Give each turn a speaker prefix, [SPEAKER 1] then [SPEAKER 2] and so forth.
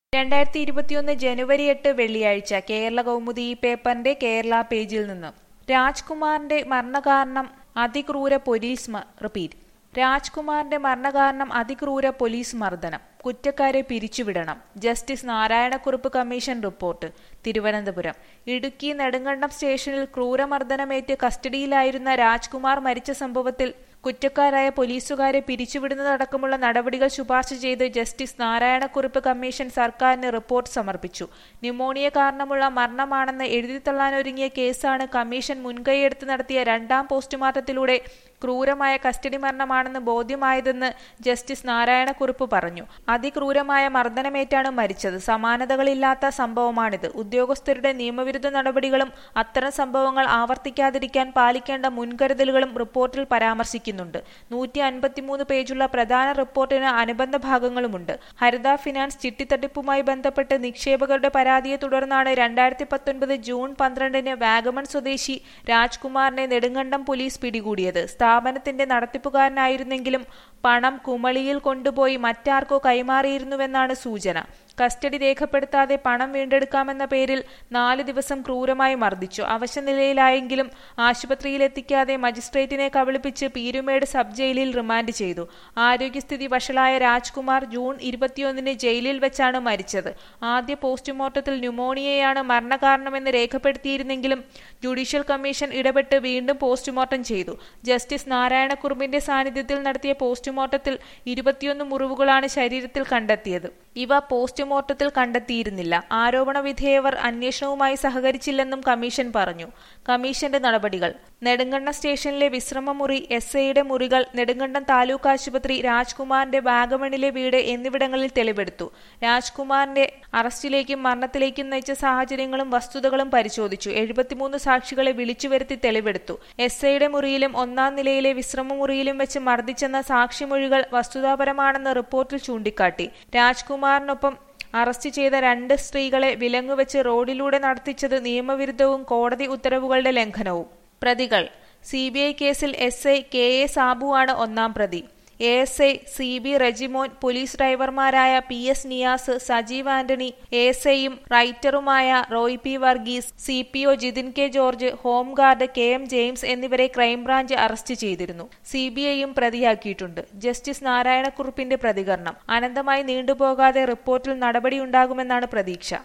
[SPEAKER 1] രണ്ടായിരത്തി ഇരുപത്തിയൊന്ന് ജനുവരി എട്ട് വെള്ളിയാഴ്ച കേരള കൗമുദി ഈ പേപ്പറിന്റെ കേരള പേജിൽ നിന്ന് രാജ്കുമാറിന്റെ മരണകാരണം അതിക്രൂര പോലീസ് മ- റിപ്പീറ്റ് രാജ്കുമാറിന്റെ മരണകാരണം അതിക്രൂര പോലീസ് മർദ്ദനം കുറ്റക്കാരെ പിരിച്ചുവിടണം justice Narayanakurup commission report Thiruvananthapuram Idukki Nedumkandam സ്റ്റേഷനിൽ ക്രൂരമർദ്ദനമേറ്റ് കസ്റ്റഡിയിലായിരുന്ന രാജ്കുമാർ മരിച്ച സംഭവത്തിൽ കുറ്റക്കാരായ പോലീസുകാരെ പിരിച്ചുവിടുന്നതടക്കമുള്ള നടപടികൾ ശുപാർശ ചെയ്ത് ജസ്റ്റിസ് നാരായണക്കുറുപ്പ് കമ്മീഷൻ സർക്കാരിന് റിപ്പോർട്ട് സമർപ്പിച്ചു ന്യൂമോണിയ കാരണമുള്ള മരണമാണെന്ന് എഴുതിത്തള്ളാനൊരുങ്ങിയ കേസാണ് കമ്മീഷൻ മുൻകൈയെടുത്ത് നടത്തിയ രണ്ടാം പോസ്റ്റ്മോർട്ടത്തിലൂടെ ക്രൂരമായ കസ്റ്റഡി മരണമാണെന്ന് ബോധ്യമായതെന്ന് ജസ്റ്റിസ് നാരായണക്കുറുപ്പ് പറഞ്ഞു അതിക്രൂരമായ മർദ്ദനമേറ്റാണ് മരിച്ചത് സമാനതകളില്ലാത്ത സംഭവമാണിത് ഉദ്യോഗസ്ഥരുടെ നിയമവിരുദ്ധ നടപടികളും അത്തരം സംഭവങ്ങൾ ആവർത്തിക്കാതിരിക്കാൻ പാലിക്കേണ്ട മുൻകരുതലുകളും റിപ്പോർട്ടിൽ പരാമർശിക്കുന്നുണ്ട് നൂറ്റി അൻപത്തിമൂന്ന് പേജുള്ള പ്രധാന റിപ്പോർട്ടിന് അനുബന്ധ ഭാഗങ്ങളുമുണ്ട് ഹരിത ഫിനാൻസ് ചിട്ടിത്തട്ടിപ്പുമായി ബന്ധപ്പെട്ട് നിക്ഷേപകരുടെ പരാതിയെ തുടർന്നാണ് രണ്ടായിരത്തി പത്തൊൻപത് ജൂൺ പന്ത്രണ്ടിന് വാഗമൺ സ്വദേശി രാജ്കുമാറിനെ നെടുങ്കണ്ടം പോലീസ് പിടികൂടിയത് സ്ഥാപനത്തിന്റെ നടത്തിപ്പുകാരനായിരുന്നെങ്കിലും പണം കുമളിയിൽ കൊണ്ടുപോയി മറ്റാർക്കോ കൈമാറിയിരുന്നുവെന്നാണ് സൂചന കസ്റ്റഡി രേഖപ്പെടുത്താതെ പണം വീണ്ടെടുക്കാമെന്ന പേരിൽ നാല് ദിവസം ക്രൂരമായി മർദ്ദിച്ചു അവശനിലയിലായെങ്കിലും ആശുപത്രിയിലെത്തിക്കാതെ മജിസ്ട്രേറ്റിനെ കബളിപ്പിച്ച് പീരുമേട് സബ് ജയിലിൽ റിമാൻഡ് ചെയ്തു ആരോഗ്യസ്ഥിതി വഷളായ രാജ്കുമാർ ജൂൺ ഇരുപത്തിയൊന്നിന് ജയിലിൽ വെച്ചാണ് മരിച്ചത് ആദ്യ പോസ്റ്റ്മോർട്ടത്തിൽ ന്യൂമോണിയയാണ് മരണകാരണമെന്ന് രേഖപ്പെടുത്തിയിരുന്നെങ്കിലും ജുഡീഷ്യൽ കമ്മീഷൻ ഇടപെട്ട് വീണ്ടും പോസ്റ്റ്മോർട്ടം ചെയ്തു ജസ്റ്റിസ് നാരായണക്കുറുമ്പിന്റെ സാന്നിധ്യത്തിൽ നടത്തിയ പോസ്റ്റ്മോർട്ടത്തിൽ ഇരുപത്തിയൊന്ന് മുറിവുകളാണ് ശരീരത്തിൽ കണ്ടെത്തിയത് ഇവ പോസ്റ്റ്മോർട്ടത്തിൽ കണ്ടെത്തിയിരുന്നില്ല ആരോപണ വിധേയവർ അന്വേഷണവുമായി സഹകരിച്ചില്ലെന്നും കമ്മീഷൻ പറഞ്ഞു കമ്മീഷന്റെ നടപടികൾ നെടുങ്കണ്ടം സ്റ്റേഷനിലെ വിശ്രമമുറി എസ് ഐയുടെ മുറികൾ നെടുങ്കണ്ടം താലൂക്ക് ആശുപത്രി രാജ്കുമാറിന്റെ വാഗമണിലെ വീട് എന്നിവിടങ്ങളിൽ തെളിവെടുത്തു രാജ്കുമാറിന്റെ അറസ്റ്റിലേക്കും മരണത്തിലേക്കും നയിച്ച സാഹചര്യങ്ങളും വസ്തുതകളും പരിശോധിച്ചു എഴുപത്തിമൂന്ന് സാക്ഷികളെ വിളിച്ചുവരുത്തി തെളിവെടുത്തു എസ് ഐയുടെ മുറിയിലും ഒന്നാം നിലയിലെ വിശ്രമമുറിയിലും വെച്ച് മർദ്ദിച്ചെന്ന സാക്ഷിമൊഴികൾ വസ്തുതാപരമാണെന്ന് റിപ്പോർട്ടിൽ ചൂണ്ടിക്കാട്ടി രാജ്കുമാറിനൊപ്പം അറസ്റ്റ് ചെയ്ത രണ്ട് സ്ത്രീകളെ വിലങ്ങുവെച്ച് റോഡിലൂടെ നടത്തിച്ചത് നിയമവിരുദ്ധവും കോടതി ഉത്തരവുകളുടെ ലംഘനവും പ്രതികൾ സി ബി ഐ കേസിൽ എസ് ഐ കെ എ സാബുവാണ് ഒന്നാം പ്രതി A S I C B Rejimon police ഡ്രൈവർമാരായ P S Niyas Sajeev Antony A S ഐയും റൈറ്ററുമായ Roy P Varghese C P O Jithin K George home guard K M James എന്നിവരെ ക്രൈംബ്രാഞ്ച് അറസ്റ്റ് ചെയ്തിരുന്നു സി ബി ഐയും പ്രതിയാക്കിയിട്ടുണ്ട് ജസ്റ്റിസ് നാരായണക്കുറുപ്പിന്റെ പ്രതികരണം അനന്തമായി നീണ്ടുപോകാതെ റിപ്പോർട്ടിൽ നടപടിയുണ്ടാകുമെന്നാണ് പ്രതീക്ഷ